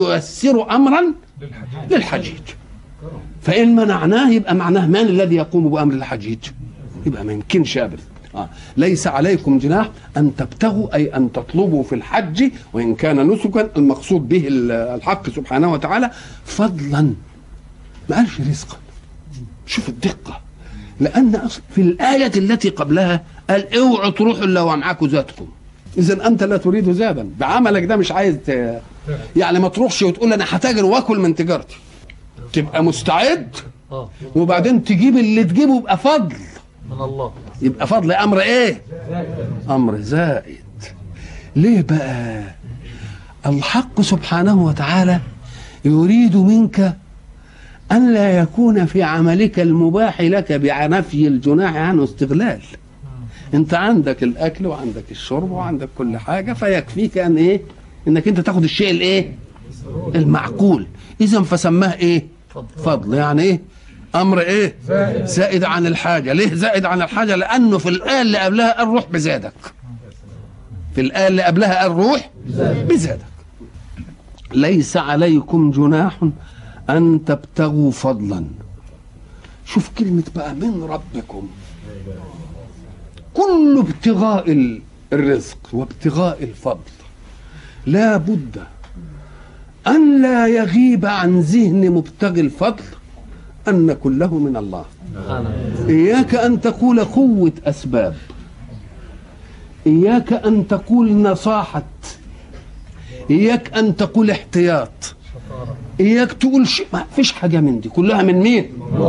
ييسر امرا للحجيج فان منعناه يبقى معناه من الذي يقوم بامر الحجيج يبقى ما يمكنش ابدا آه. ليس عليكم جناح ان تبتغوا اي ان تطلبوا في الحج وان كان نسكا المقصود به الحق سبحانه وتعالى فضلا ما قالش رزقا شوف الدقه لان اصل في الايه التي قبلها قال اوعوا تروحوا الا ومعاكم ذاتكم اذا انت لا تريد زادا بعملك ده مش عايز ت... يعني ما تروحش وتقول انا هتاجر واكل من تجارتي تبقى مستعد اه وبعدين تجيب اللي تجيبه يبقى فضل من الله يبقى فضل امر ايه امر زائد ليه بقى الحق سبحانه وتعالى يريد منك ان لا يكون في عملك المباح لك بنفي الجناح عنه استغلال انت عندك الاكل وعندك الشرب وعندك كل حاجه فيكفيك ان ايه انك انت تاخد الشيء الايه المعقول اذا فسماه ايه فضل يعني ايه امر ايه زائد عن الحاجه ليه زائد عن الحاجه لانه في الايه اللي قبلها قال روح بزادك في الايه اللي قبلها قال روح بزادك ليس عليكم جناح ان تبتغوا فضلا شوف كلمه بقى من ربكم كل ابتغاء ال- الرزق وابتغاء الفضل لا بد ان لا يغيب عن ذهن مبتغي الفضل ان كله من الله اياك ان تقول قوه اسباب اياك ان تقول نصاحه اياك ان تقول احتياط اياك تقول شيء ما فيش حاجه من دي كلها من مين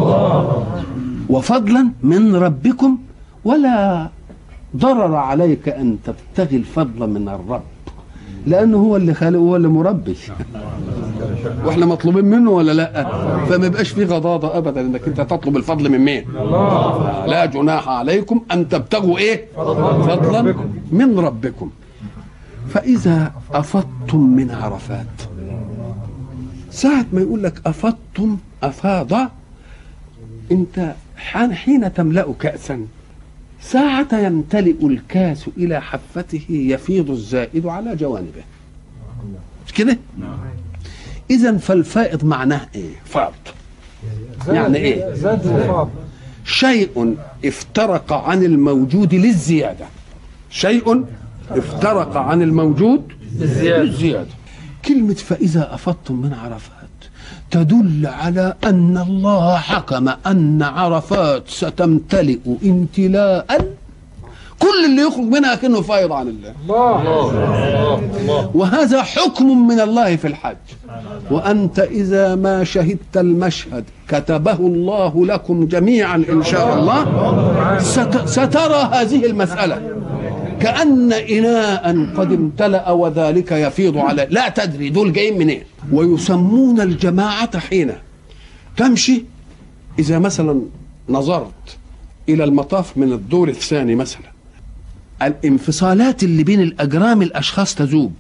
وفضلا من ربكم ولا ضرر عليك ان تبتغي الفضل من الرب لانه هو اللي خالق وهو اللي مربي واحنا مطلوبين منه ولا لا فما يبقاش في غضاضه ابدا انك انت تطلب الفضل من مين لا جناح عليكم ان تبتغوا ايه فضلا من ربكم فاذا افضتم من عرفات ساعة ما يقول لك أفضتم أفاض أنت حين- حين تملأ كأسا ساعة يمتلئ الكاس إلى حفته يفيض الزائد على جوانبه مش كده؟ إذا فالفائض معناه إيه؟ فاض يعني إيه؟ زاد وفاض شيء افترق عن الموجود للزيادة شيء افترق عن الموجود الزيادة. للزيادة كلمة فإذا أفضتم من عرفات تدل على أن الله حكم أن عرفات ستمتلئ امتلاء كل اللي يخرج منها كأنه فايض عن الله الله وهذا حكم من الله في الحج وأنت إذا ما شهدت المشهد كتبه الله لكم جميعا إن شاء الله ست سترى هذه المسألة كأن إناء قد امتلأ وذلك يفيض عليه لا تدري دول جايين منين ويسمون الجماعة حين تمشي إذا مثلا نظرت إلى المطاف من الدور الثاني مثلا الانفصالات اللي بين الأجرام الأشخاص تذوب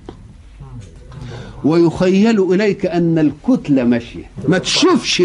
ويخيل إليك أن الكتلة ماشية ما تشوفش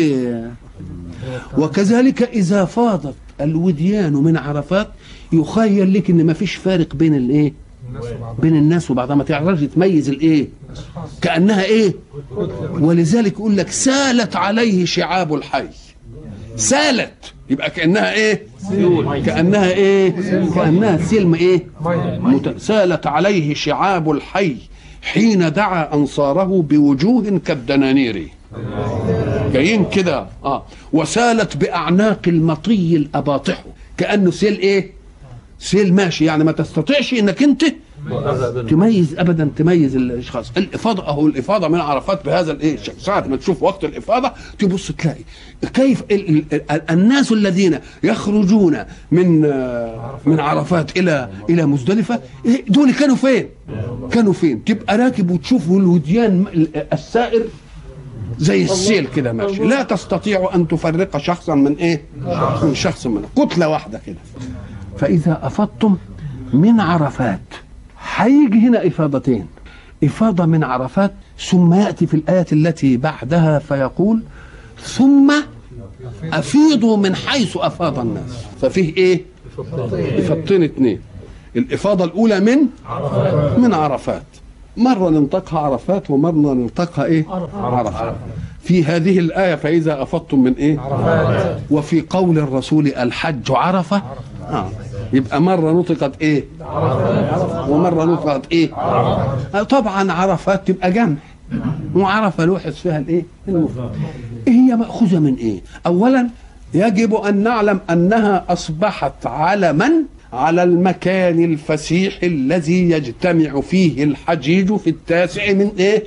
وكذلك إذا فاضت الوديان من عرفات يخيل لك ان ما فيش فارق بين الايه بين الناس وبعضها ما تعرفش تميز الايه كانها ايه ولذلك يقول لك سالت عليه شعاب الحي سالت يبقى كانها ايه كانها ايه كانها سلم ايه مت- سالت عليه شعاب الحي حين دعا انصاره بوجوه كالدنانير جايين كده اه وسالت باعناق المطي الاباطح كانه سيل ايه سيل ماشي يعني ما تستطيعش انك انت تميز ابدا تميز الاشخاص الافاضه اهو الافاضه من عرفات بهذا الايه الشكل ساعه ما تشوف وقت الافاضه تبص تلاقي كيف ال ال ال الناس الذين يخرجون من آه، من عرفات الى الى مزدلفه إيه دول كانوا فين؟ كانوا فين؟ تبقى راكب وتشوف الوديان السائر زي السيل كده ماشي لا تستطيع ان تفرق شخصا من ايه من شخص من كتله واحده كده فاذا افضتم من عرفات هيجي هنا افاضتين افاضه من عرفات ثم ياتي في الايات التي بعدها فيقول ثم افيضوا من حيث افاض الناس ففيه ايه افاضتين اتنين الافاضه الاولى من من عرفات مرة ننطقها عرفات ومرة ننطقها ايه عرفات في هذه الآية فإذا أفضتم من ايه عرفات وفي قول الرسول الحج عرفة آه. يبقى مرة نطقت ايه ومرة نطقت ايه آه طبعا عرفات تبقى جمع وعرفة لوحظ فيها الايه المفرد هي مأخوذة من ايه اولا يجب ان نعلم انها اصبحت علما على المكان الفسيح الذي يجتمع فيه الحجيج في التاسع من ايه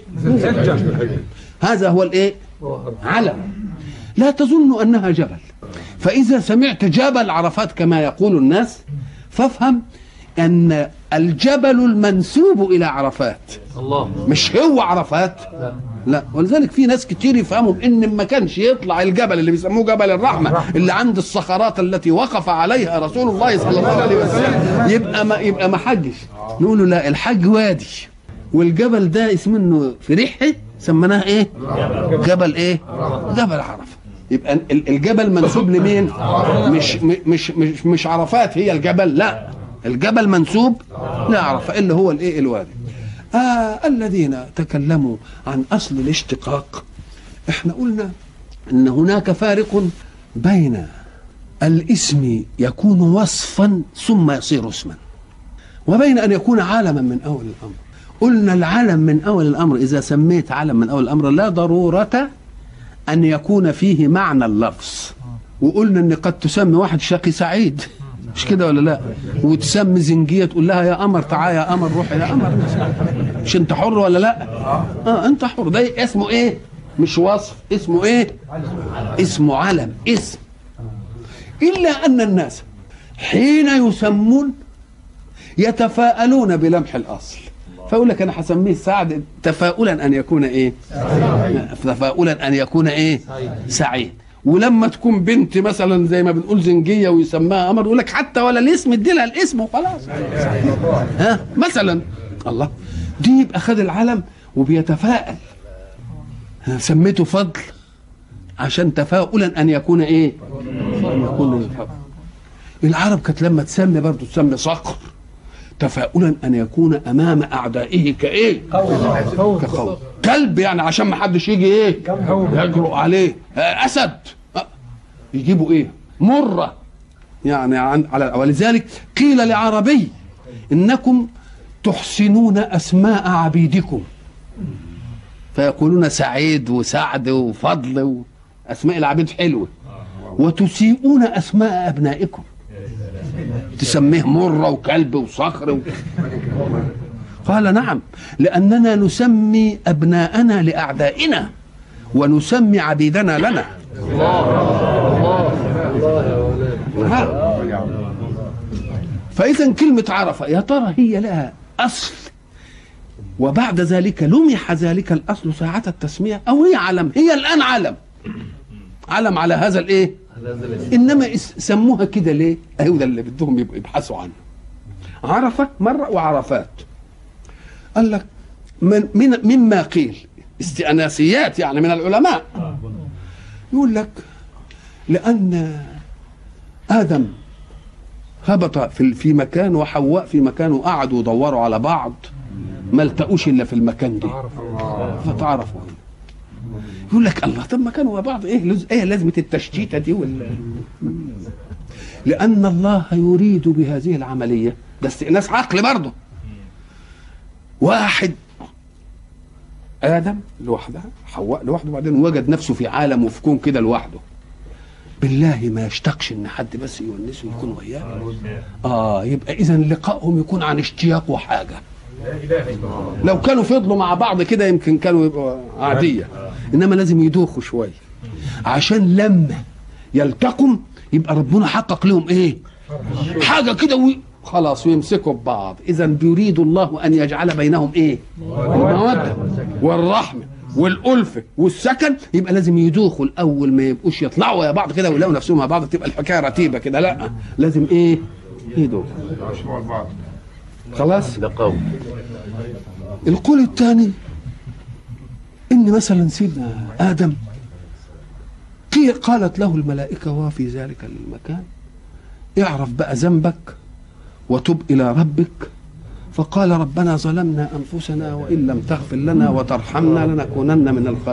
هذا هو الايه علم لا تظن انها جبل فاذا سمعت جبل عرفات كما يقول الناس فافهم ان الجبل المنسوب الى عرفات الله مش هو عرفات لا ولذلك في ناس كتير يفهموا ان ما كانش يطلع الجبل اللي بيسموه جبل الرحمه اللي عند الصخرات التي وقف عليها رسول الله صلى الله عليه وسلم يبقى ما يبقى ما حجش نقول له لا الحج وادي والجبل ده اسمه انه في ريحه سميناه ايه جبل ايه جبل عرفه يبقى ال- الجبل منسوب لمين مش مش مش مش عرفات هي الجبل لا الجبل منسوب لعرفه اللي هو الايه الوادي آه الذين تكلموا عن اصل الاشتقاق احنا قلنا ان هناك فارق بين الاسم يكون وصفا ثم يصير اسما وبين ان يكون علما من اول الامر قلنا العلم من اول الامر اذا سميت علم من اول الامر لا ضروره ان يكون فيه معنى اللفظ وقلنا ان قد تسمي واحد شقي سعيد مش كده ولا لا وتسمي زنجيه تقول لها يا قمر تعالى يا قمر روح يا قمر مش انت حر ولا لا اه انت حر ده اسمه ايه مش وصف اسمه ايه اسمه علم اسم الا ان الناس حين يسمون يتفاءلون بلمح الاصل فيقول لك انا هسميه سعد تفاؤلا ان يكون ايه تفاؤلا ان يكون ايه سعيد ولما تكون بنت مثلا زي ما بنقول زنجيه ويسماها قمر يقول لك حتى ولا الاسم ادي لها الاسم وخلاص ها مثلا الله دي يبقى خد العلم وبيتفائل ها، سميته فضل عشان تفاؤلا ان يكون ايه ان يكون الفضل العرب كانت لما تسمي برضه تسمي صقر تفاؤلا ان يكون امام اعدائه كايه كقول كلب يعني عشان ما حدش يجي ايه يجرؤ عليه آه، اسد آه، يجيبوا ايه مره يعني عن على ولذلك قيل لعربي انكم تحسنون اسماء عبيدكم فيقولون سعيد وسعد وفضل اسماء العبيد حلوه وتسيئون اسماء ابنائكم تسميه مرة وكلب وصخر و... قال نعم لأننا نسمي أبناءنا لأعدائنا ونسمي عبيدنا لنا ها. فإذا كلمة عرفة يا ترى هي لها أصل وبعد ذلك لمح ذلك الأصل ساعة التسمية أو هي علم هي الآن علم علم على هذا الإيه انما اس- سموها كده ليه؟ اهو ده اللي بدهم يبقوا يبحثوا عنه. عرفه مره وعرفات. قال لك من من مما قيل استئناسيات يعني من العلماء يقول لك لان ادم هبط في في مكان وحواء في مكان وقعدوا يدوروا على بعض ما التقوش الا في المكان ده فتعرفوا يقول لك الله طب ما كانوا مع بعض ايه لز... ايه لازمه التشتيته دي ولا لان الله يريد بهذه العمليه ده استئناس عقل برضه واحد ادم لوحدها حواء لوحده وبعدين وجد نفسه في عالم وفي كون كده لوحده بالله ما يشتاقش ان حد بس يونسه يكون وياه اه يبقى اذا لقائهم يكون عن اشتياق وحاجه لو كانوا فضلوا مع بعض كده يمكن كانوا يبقوا عاديه انما لازم يدوخوا شويه عشان لما يلتقوا يبقى ربنا حقق لهم ايه حاجه كده وي... خلاص ويمسكوا ببعض اذا بيريد الله ان يجعل بينهم ايه الموده والرحمه والألفة والسكن يبقى لازم يدوخوا الأول ما يبقوش يطلعوا يا بعض كده ويلاقوا نفسهم مع بعض تبقى الحكاية رتيبة كده لا لازم إيه يدوخوا خلاص ده قول القول الثاني ان مثلا سيدنا ادم قي- قالت له الملائكه وهو في ذلك المكان اعرف بقى ذنبك وتب الى ربك فقال ربنا ظلمنا انفسنا وان لم تغفر لنا وترحمنا لنكونن من الخاسرين